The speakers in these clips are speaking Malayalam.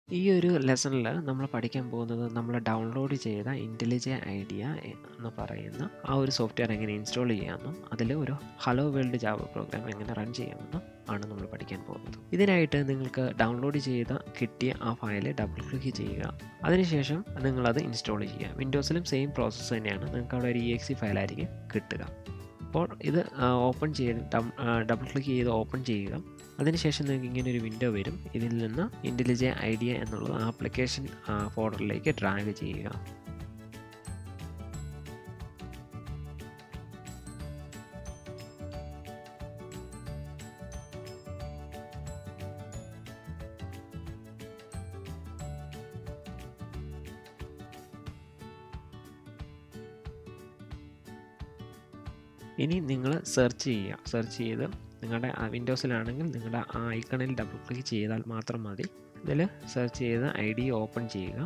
ഈ ഒരു ലെസണിൽ നമ്മൾ പഠിക്കാൻ പോകുന്നത് നമ്മൾ ഡൗൺലോഡ് ചെയ്ത ഇൻ്റലിജ ഐഡിയ എന്ന് പറയുന്ന ആ ഒരു സോഫ്റ്റ്വെയർ എങ്ങനെ ഇൻസ്റ്റാൾ ചെയ്യാമെന്നും അതിൽ ഒരു ഹലോ വേൾഡ് ജാവ പ്രോഗ്രാം എങ്ങനെ റൺ ചെയ്യാമെന്നും ആണ് നമ്മൾ പഠിക്കാൻ പോകുന്നത് ഇതിനായിട്ട് നിങ്ങൾക്ക് ഡൗൺലോഡ് ചെയ്ത കിട്ടിയ ആ ഫയൽ ഡബിൾ ക്ലിക്ക് ചെയ്യുക അതിനുശേഷം നിങ്ങളത് ഇൻസ്റ്റാൾ ചെയ്യുക വിൻഡോസിലും സെയിം പ്രോസസ്സ് തന്നെയാണ് നിങ്ങൾക്ക് അവിടെ ഒരു ഇ എക്സി ഫയലായിരിക്കും കിട്ടുക അപ്പോൾ ഇത് ഓപ്പൺ ചെയ്ത് ഡബിൾ ക്ലിക്ക് ചെയ്ത് ഓപ്പൺ ചെയ്യുക അതിനുശേഷം നിങ്ങൾക്ക് ഇങ്ങനെ ഒരു വിൻഡോ വരും ഇതിൽ നിന്ന് ഇൻ്റലിജ ഐഡിയ എന്നുള്ളത് ആപ്ലിക്കേഷൻ ഫോൾഡറിലേക്ക് ഡ്രാഗ് ചെയ്യുക ഇനി നിങ്ങൾ സെർച്ച് ചെയ്യുക സെർച്ച് ചെയ്ത് നിങ്ങളുടെ വിൻഡോസിലാണെങ്കിൽ നിങ്ങളുടെ ആ ഐക്കണിൽ ഡബിൾ ക്ലിക്ക് ചെയ്താൽ മാത്രം മതി ഇതിൽ സെർച്ച് ചെയ്ത് ഐ ഡി ഓപ്പൺ ചെയ്യുക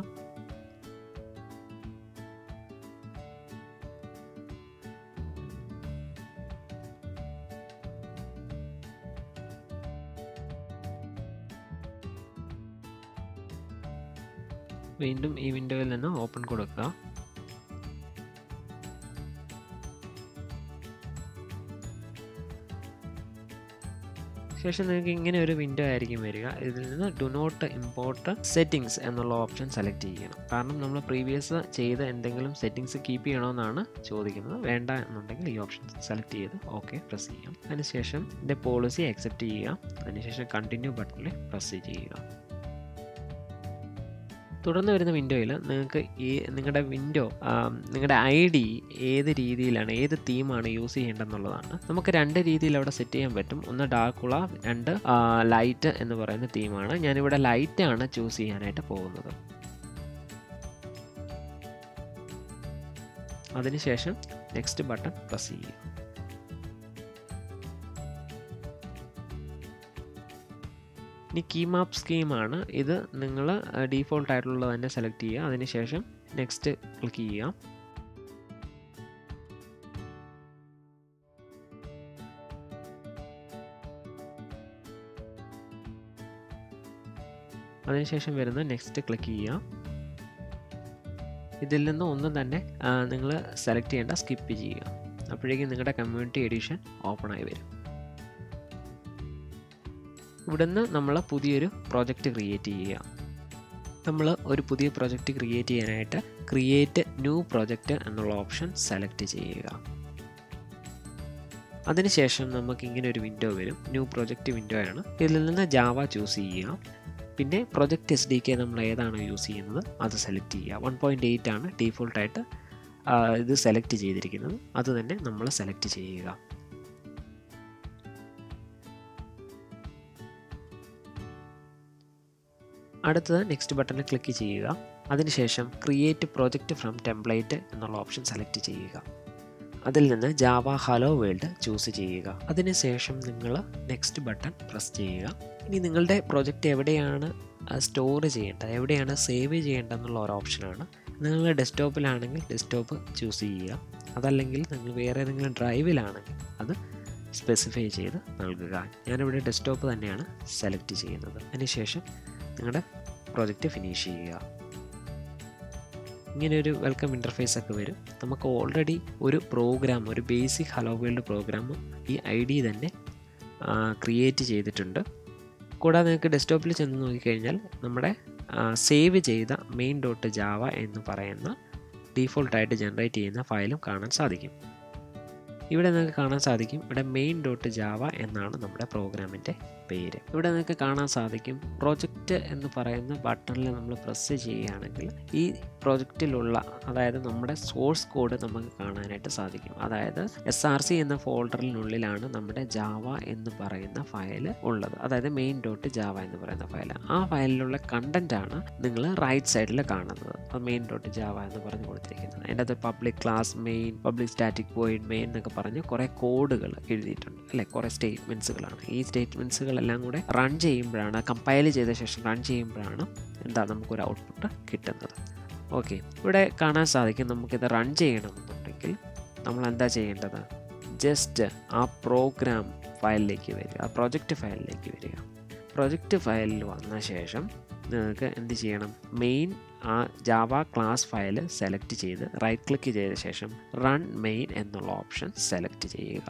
വീണ്ടും ഈ വിൻഡോയിൽ നിന്ന് ഓപ്പൺ കൊടുക്കുക ശേഷം നിങ്ങൾക്ക് ഇങ്ങനെ ഒരു വിൻഡോ ആയിരിക്കും വരിക ഇതിൽ നിന്ന് ഡു നോട്ട് ഇമ്പോർട്ട് സെറ്റിങ്സ് എന്നുള്ള ഓപ്ഷൻ സെലക്ട് ചെയ്യണം കാരണം നമ്മൾ പ്രീവിയസ് ചെയ്ത എന്തെങ്കിലും സെറ്റിങ്സ് കീപ്പ് ചെയ്യണമെന്നാണ് ചോദിക്കുന്നത് വേണ്ട എന്നുണ്ടെങ്കിൽ ഈ ഓപ്ഷൻ സെലക്ട് ചെയ്ത് ഓക്കെ പ്രസ് ചെയ്യാം അതിനുശേഷം ഇതിൻ്റെ പോളിസി അക്സെപ്റ്റ് ചെയ്യുക അതിനുശേഷം കണ്ടിന്യൂ ബട്ടണിൽ പ്രസ് ചെയ്യുക തുടർന്ന് വരുന്ന വിൻഡോയിൽ നിങ്ങൾക്ക് ഈ നിങ്ങളുടെ വിൻഡോ നിങ്ങളുടെ ഐ ഡി ഏത് രീതിയിലാണ് ഏത് തീമാണ് യൂസ് ചെയ്യേണ്ടതെന്നുള്ളതാണ് നമുക്ക് രണ്ട് രീതിയിൽ അവിടെ സെറ്റ് ചെയ്യാൻ പറ്റും ഒന്ന് ഡാർക്കുള രണ്ട് ലൈറ്റ് എന്ന് പറയുന്ന തീമാണ് ഞാനിവിടെ ലൈറ്റ് ആണ് ചൂസ് ചെയ്യാനായിട്ട് പോകുന്നത് അതിനുശേഷം നെക്സ്റ്റ് ബട്ടൺ പ്രസ് ചെയ്യുക ഇനി കീ മാപ്പ് സ്കീമാണ് ഇത് നിങ്ങൾ ഡീഫോൾട്ട് ആയിട്ടുള്ളത് തന്നെ സെലക്ട് ചെയ്യുക അതിനുശേഷം നെക്സ്റ്റ് ക്ലിക്ക് ചെയ്യുക അതിനുശേഷം വരുന്ന നെക്സ്റ്റ് ക്ലിക്ക് ചെയ്യുക ഇതിൽ നിന്ന് ഒന്നും തന്നെ നിങ്ങൾ സെലക്ട് ചെയ്യേണ്ട സ്കിപ്പ് ചെയ്യുക അപ്പോഴേക്കും നിങ്ങളുടെ കമ്മ്യൂണിറ്റി എഡിഷൻ ഓപ്പൺ ആയി വരും ഇവിടുന്ന് നമ്മൾ പുതിയൊരു പ്രോജക്റ്റ് ക്രിയേറ്റ് ചെയ്യുക നമ്മൾ ഒരു പുതിയ പ്രോജക്റ്റ് ക്രിയേറ്റ് ചെയ്യാനായിട്ട് ക്രിയേറ്റ് ന്യൂ പ്രോജക്റ്റ് എന്നുള്ള ഓപ്ഷൻ സെലക്ട് ചെയ്യുക അതിനുശേഷം നമുക്ക് ഇങ്ങനെ ഒരു വിൻഡോ വരും ന്യൂ പ്രോജക്റ്റ് വിൻഡോ ആണ് ഇതിൽ നിന്ന് ജാവ ചൂസ് ചെയ്യുക പിന്നെ പ്രൊജക്റ്റ് എസ് ഡി കെ നമ്മൾ ഏതാണോ യൂസ് ചെയ്യുന്നത് അത് സെലക്ട് ചെയ്യുക വൺ പോയിൻറ്റ് എയ്റ്റ് ആണ് ഡീഫോൾട്ടായിട്ട് ഇത് സെലക്ട് ചെയ്തിരിക്കുന്നത് അത് തന്നെ നമ്മൾ സെലക്ട് ചെയ്യുക അടുത്തത് നെക്സ്റ്റ് ബട്ടണിൽ ക്ലിക്ക് ചെയ്യുക അതിനുശേഷം ക്രിയേറ്റ് പ്രോജക്റ്റ് ഫ്രം ടെംപ്ലേറ്റ് എന്നുള്ള ഓപ്ഷൻ സെലക്ട് ചെയ്യുക അതിൽ നിന്ന് ജാവ ഹലോ വേൾഡ് ചൂസ് ചെയ്യുക അതിനുശേഷം നിങ്ങൾ നെക്സ്റ്റ് ബട്ടൺ പ്രസ് ചെയ്യുക ഇനി നിങ്ങളുടെ പ്രോജക്റ്റ് എവിടെയാണ് സ്റ്റോർ ചെയ്യേണ്ടത് എവിടെയാണ് സേവ് ചെയ്യേണ്ടതെന്നുള്ള ഒരു ഓപ്ഷനാണ് നിങ്ങൾ ഡെസ്ക്ടോപ്പിലാണെങ്കിൽ ഡെസ്ക്ടോപ്പ് ചൂസ് ചെയ്യുക അതല്ലെങ്കിൽ നിങ്ങൾ വേറെ ഏതെങ്കിലും ഡ്രൈവിലാണെങ്കിൽ അത് സ്പെസിഫൈ ചെയ്ത് നൽകുക ഞാനിവിടെ ഡെസ്ക്ടോപ്പ് തന്നെയാണ് സെലക്ട് ചെയ്യുന്നത് അതിനുശേഷം നിങ്ങളുടെ പ്രോജക്റ്റ് ഫിനിഷ് ചെയ്യുക ഇങ്ങനെ ഒരു വെൽക്കം ഇൻ്റർഫേസ് ഒക്കെ വരും നമുക്ക് ഓൾറെഡി ഒരു പ്രോഗ്രാം ഒരു ബേസിക് ഹലോ വേൾഡ് പ്രോഗ്രാം ഈ ഐ ഡി തന്നെ ക്രിയേറ്റ് ചെയ്തിട്ടുണ്ട് കൂടാതെ നിങ്ങൾക്ക് ഡെസ്ക്ടോപ്പിൽ ചെന്ന് നോക്കിക്കഴിഞ്ഞാൽ നമ്മുടെ സേവ് ചെയ്ത മെയിൻ ഡോട്ട് ജാവ എന്ന് പറയുന്ന ഡീഫോൾട്ടായിട്ട് ജനറേറ്റ് ചെയ്യുന്ന ഫയലും കാണാൻ സാധിക്കും ഇവിടെ നിങ്ങൾക്ക് കാണാൻ സാധിക്കും ഇവിടെ മെയിൻ ഡോട്ട് ജാവ എന്നാണ് നമ്മുടെ പ്രോഗ്രാമിൻ്റെ പേര് ഇവിടെ നിങ്ങൾക്ക് കാണാൻ സാധിക്കും പ്രോജക്റ്റ് എന്ന് പറയുന്ന ബട്ടണിൽ നമ്മൾ പ്രസ് ചെയ്യുകയാണെങ്കിൽ ഈ പ്രോജക്റ്റിലുള്ള അതായത് നമ്മുടെ സോഴ്സ് കോഡ് നമുക്ക് കാണാനായിട്ട് സാധിക്കും അതായത് എസ് ആർ സി എന്ന ഫോൾഡറിനുള്ളിലാണ് നമ്മുടെ ജാവ എന്ന് പറയുന്ന ഫയൽ ഉള്ളത് അതായത് മെയിൻ ഡോട്ട് ജാവ എന്ന് പറയുന്ന ഫയൽ ആ ഫയലിലുള്ള കണ്ടന്റ് ആണ് നിങ്ങൾ റൈറ്റ് സൈഡിൽ കാണുന്നത് അത് മെയിൻ ഡോട്ട് ജാവ എന്ന് പറഞ്ഞു കൊടുത്തിരിക്കുന്നത് അതിൻ്റെ അത് public class main public static void main എന്നൊക്കെ പറഞ്ഞ് കുറേ കോഡുകൾ എഴുതിയിട്ടുണ്ട് അല്ലെ കുറേ സ്റ്റേറ്റ്മെൻറ്റ്സുകളാണ് ഈ സ്റ്റേറ്റ്മെൻറ്റ്സുകളെല്ലാം കൂടെ റൺ ചെയ്യുമ്പോഴാണ് കമ്പയൽ ചെയ്ത ശേഷം റൺ ചെയ്യുമ്പോഴാണ് എന്താ നമുക്കൊരു ഔട്ട്പുട്ട് കിട്ടുന്നത് ഓക്കെ ഇവിടെ കാണാൻ സാധിക്കും നമുക്കിത് റൺ ചെയ്യണമെന്നുണ്ടെങ്കിൽ നമ്മൾ എന്താ ചെയ്യേണ്ടത് ജസ്റ്റ് ആ പ്രോഗ്രാം ഫയലിലേക്ക് വരിക ആ പ്രൊജക്റ്റ് ഫയലിലേക്ക് വരിക പ്രൊജക്റ്റ് ഫയലിൽ വന്ന ശേഷം നിങ്ങൾക്ക് എന്ത് ചെയ്യണം മെയിൻ ആ ജാവ ക്ലാസ് ഫയൽ സെലക്ട് ചെയ്ത് റൈറ്റ് ക്ലിക്ക് ചെയ്ത ശേഷം റൺ മെയിൻ എന്നുള്ള ഓപ്ഷൻ സെലക്ട് ചെയ്യുക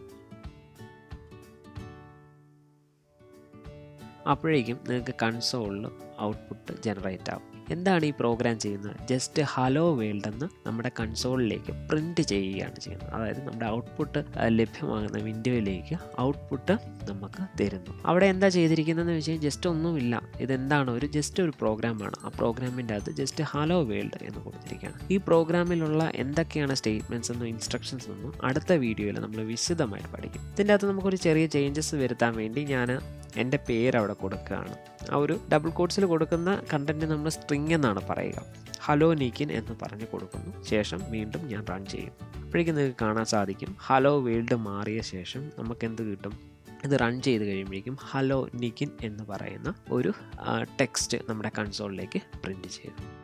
അപ്പോഴേക്കും നിങ്ങൾക്ക് കൺസോളിൽ ഔട്ട്പുട്ട് ജനറേറ്റ് ആവും എന്താണ് ഈ പ്രോഗ്രാം ചെയ്യുന്നത് ജസ്റ്റ് ഹലോ വേൾഡ് എന്ന് നമ്മുടെ കൺസോളിലേക്ക് പ്രിൻറ്റ് ചെയ്യുകയാണ് ചെയ്യുന്നത് അതായത് നമ്മുടെ ഔട്ട്പുട്ട് ലഭ്യമാകുന്ന വിൻഡോയിലേക്ക് ഔട്ട്പുട്ട് നമുക്ക് തരുന്നു അവിടെ എന്താ ചെയ്തിരിക്കുന്നതെന്ന് വെച്ചാൽ ജസ്റ്റ് ഒന്നുമില്ല ഇതെന്താണ് ഒരു ജസ്റ്റ് ഒരു പ്രോഗ്രാമാണ് ആ പ്രോഗ്രാമിൻ്റെ അകത്ത് ജസ്റ്റ് ഹലോ വേൾഡ് എന്ന് കൊടുത്തിരിക്കുകയാണ് ഈ പ്രോഗ്രാമിലുള്ള എന്തൊക്കെയാണ് സ്റ്റേറ്റ്മെൻറ്റ്സ് എന്നും ഇൻസ്ട്രക്ഷൻസ് എന്നും അടുത്ത വീഡിയോയിൽ നമ്മൾ വിശദമായിട്ട് പഠിക്കും ഇതിൻ്റെ അകത്ത് നമുക്കൊരു ചെറിയ ചേഞ്ചസ് വരുത്താൻ വേണ്ടി ഞാൻ എൻ്റെ പേര് അവിടെ കൊടുക്കുകയാണ് ആ ഒരു ഡബിൾ കോഡ്സിൽ കൊടുക്കുന്ന കണ്ടൻറ്റ് നമ്മൾ സ്ട്രിങ് എന്നാണ് പറയുക ഹലോ നീക്കിൻ എന്ന് പറഞ്ഞ് കൊടുക്കുന്നു ശേഷം വീണ്ടും ഞാൻ റൺ ചെയ്യും അപ്പോഴേക്കും നിങ്ങൾക്ക് കാണാൻ സാധിക്കും ഹലോ വേൾഡ് മാറിയ ശേഷം നമുക്ക് എന്ത് കിട്ടും ഇത് റൺ ചെയ്ത് കഴിയുമ്പോഴേക്കും ഹലോ നിക്കിൻ എന്ന് പറയുന്ന ഒരു ടെക്സ്റ്റ് നമ്മുടെ കൺസോളിലേക്ക് പ്രിൻറ്റ് ചെയ്തു